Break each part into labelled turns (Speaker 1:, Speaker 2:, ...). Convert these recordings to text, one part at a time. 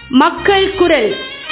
Speaker 1: மக்கள் குரல்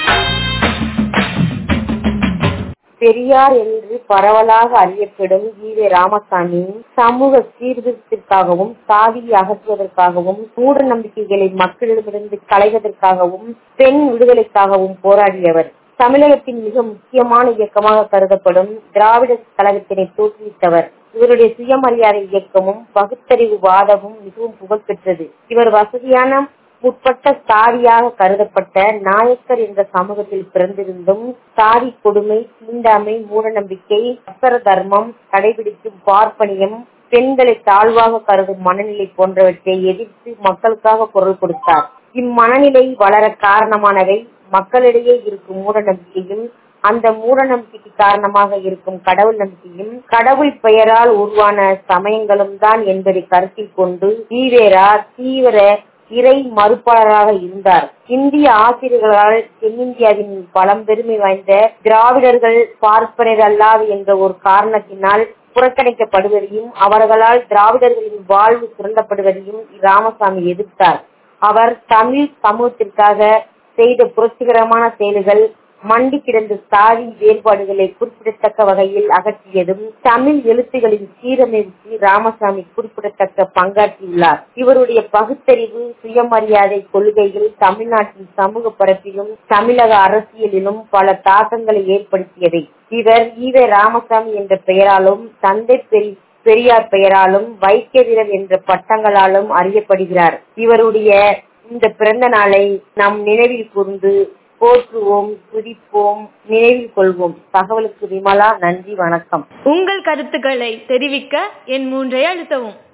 Speaker 2: பெரியார் என்று பரவலாக அறியப்படும் ஈவே ராமசாமி சமூக சீர்திருத்தத்திற்காகவும் சாதியை அகற்றுவதற்காகவும் மூட நம்பிக்கைகளை மக்களிடமிருந்து களைவதற்காகவும் பெண் விடுதலைக்காகவும் போராடியவர் தமிழகத்தின் மிக முக்கியமான இயக்கமாக கருதப்படும் திராவிட கழகத்தினை தோற்றுவித்தவர் இவருடைய சுயமரியாதை இயக்கமும் பகுத்தறிவு வாதமும் மிகவும் புகழ்பெற்றது இவர் வசதியான முற்பட்ட சாதியாக கருதப்பட்ட நாயக்கர் என்ற சமூகத்தில் பிறந்திருந்தும் சாதி கொடுமை தீண்டாமை மூடநம்பிக்கை அசர தர்மம் கடைபிடிக்கும் பார்ப்பனியம் பெண்களை தாழ்வாக கருதும் மனநிலை போன்றவற்றை எதிர்த்து மக்களுக்காக குரல் கொடுத்தார் இம்மனநிலை வளர காரணமானவை மக்களிடையே இருக்கும் மூட நம்பிக்கையும் அந்த மூட நம்பிக்கைக்கு காரணமாக இருக்கும் கடவுள் நம்பிக்கையும் கடவுள் பெயரால் உருவான சமயங்களும் தான் என்பதை கருத்தில் கொண்டு ஈவேரா தீவிர இறை மறுப்பாளராக இருந்தார் இந்திய ஆசிரியர்களால் தென்னிந்தியாவின் பழம்பெருமை வாய்ந்த திராவிடர்கள் பார்ப்பனர் அல்லாது என்ற ஒரு காரணத்தினால் புறக்கணிக்கப்படுவதையும் அவர்களால் திராவிடர்களின் வாழ்வு சுரண்டப்படுவதையும் ராமசாமி எதிர்த்தார் அவர் தமிழ் சமூகத்திற்காக செய்த புரட்சிகரமான செயல்கள் மண்டி கிடந்த சாதி வேறுபாடுகளை குறிப்பிடத்தக்க வகையில் அகற்றியதும் தமிழ் எழுத்துகளின் சீரமைவுக்கு ராமசாமி குறிப்பிடத்தக்க பங்காற்றியுள்ளார் இவருடைய பகுத்தறிவு சுயமரியாதை கொள்கைகள் தமிழ்நாட்டின் சமூக பரப்பிலும் தமிழக அரசியலிலும் பல தாக்கங்களை ஏற்படுத்தியவை இவர் ஈவே ராமசாமி என்ற பெயராலும் தந்தை பெரி பெரியார் பெயராலும் வைக்கவீரர் என்ற பட்டங்களாலும் அறியப்படுகிறார் இவருடைய இந்த பிறந்த நாளை நம் நினைவில் கூர்ந்து போற்றுவோம் துதிப்போம் நினைவில் கொள்வோம் தகவலுக்கு விமலா நன்றி வணக்கம்
Speaker 1: உங்கள் கருத்துக்களை தெரிவிக்க என் மூன்றை அழுத்தவும்